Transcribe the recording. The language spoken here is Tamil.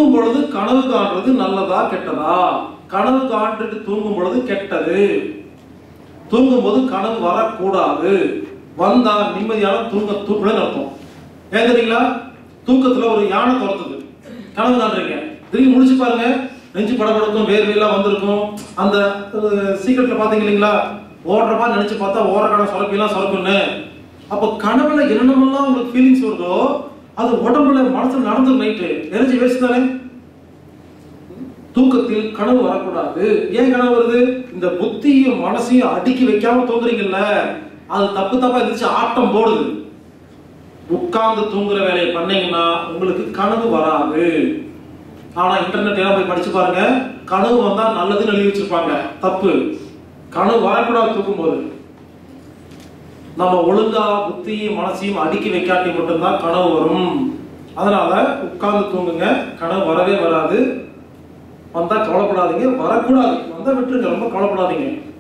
தூங்கும் பொழுது கனவு காண்றது நல்லதா கெட்டதா கனவு காண்டுட்டு தூங்கும் பொழுது கெட்டது தூங்கும் போது கனவு வரக்கூடாது வந்தா நிம்மதியான தூங்க தூக்கலன்னு அர்த்தம் ஏன் தெரியுங்களா தூக்கத்துல ஒரு யானை துரத்துது கனவு காண்றீங்க திரும்பி முடிச்சு பாருங்க நெஞ்சு படபடக்கும் வேர்வையெல்லாம் வந்திருக்கும் அந்த சீக்கிரட்ல பாத்தீங்க இல்லைங்களா ஓடுற மாதிரி நினைச்சு பார்த்தா ஓரக்கடை சுரப்பிலாம் சுரக்குன்னு அப்போ கனவுல என்னென்னமெல்லாம் உங்களுக்கு ஃபீலிங்ஸ் வருதோ அது உடம்புல மனசுல நடந்துரும் நைட்டு எனர்ஜி வேஸ்ட் தானே தூக்கத்தில் கனவு வரக்கூடாது ஏன் கனவு வருது இந்த புத்தியும் மனசையும் அடுக்கி வைக்காம தூங்குறீங்கல்ல அது தப்பு தப்பா இருந்துச்சு ஆட்டம் போடுது உட்கார்ந்து தூங்குற வேலையை பண்ணீங்கன்னா உங்களுக்கு கனவு வராது ஆனா இன்டர்நெட் எல்லாம் போய் படிச்சு பாருங்க கனவு வந்தா நல்லதுன்னு எழுதி வச்சிருப்பாங்க தப்பு கனவு வரக்கூடாது தூக்கும் போது நம்ம ஒழுங்கா புத்தியும் மனசையும் அடுக்கி வைக்காட்டி மட்டும்தான் கனவு வரும் அதனால உட்கார்ந்து தூங்குங்க கனவு வரவே வராது வந்தா கவலைப்படாதீங்க வரக்கூடாது வந்தா விட்டுருங்க ரொம்ப கவலைப்படாதீங்க